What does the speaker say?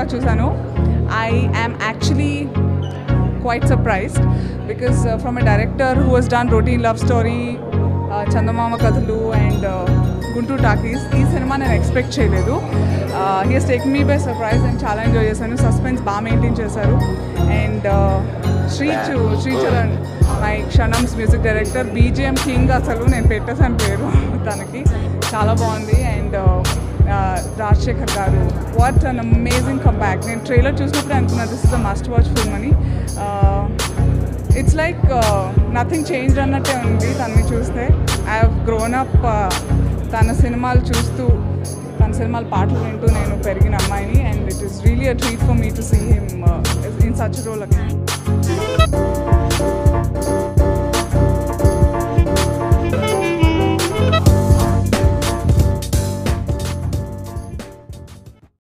కొత్తగా చూశాను I am actually quite surprised because uh, from a director who has done routine love story uh, Chandamama Kathalu and Guntur Talkies ఈ సినిమా నేను expect చేయలేదు he has take me by surprise and చాలా enjoy చేశాను suspense బాగా maintain చేశారు అండ్ శ్రీ చు శ్రీచరణ్ మై క్షణమ్స్ మ్యూజిక్ డైరెక్టర్ బీజిఎం కింగ్ అసలు నేను పెట్టేసాను పేరు తనకి చాలా బాగుంది and Rajasekhar garu what an amazing comeback నేను ట్రైలర్ చూసినప్పుడు అనుకున్నా this is a must watch film అని ఇట్స్ లైక్ నథింగ్ చేంజ్ అన్నట్టే ఉంది తనని చూస్తే ఐ హ్యావ్ గ్రోన్ అప్ తన సినిమాలు చూస్తూ తన సినిమాల పాటలు వింటూ నేను పెరిగిన అమ్మాయిని and it is really a treat for me to see him in such role again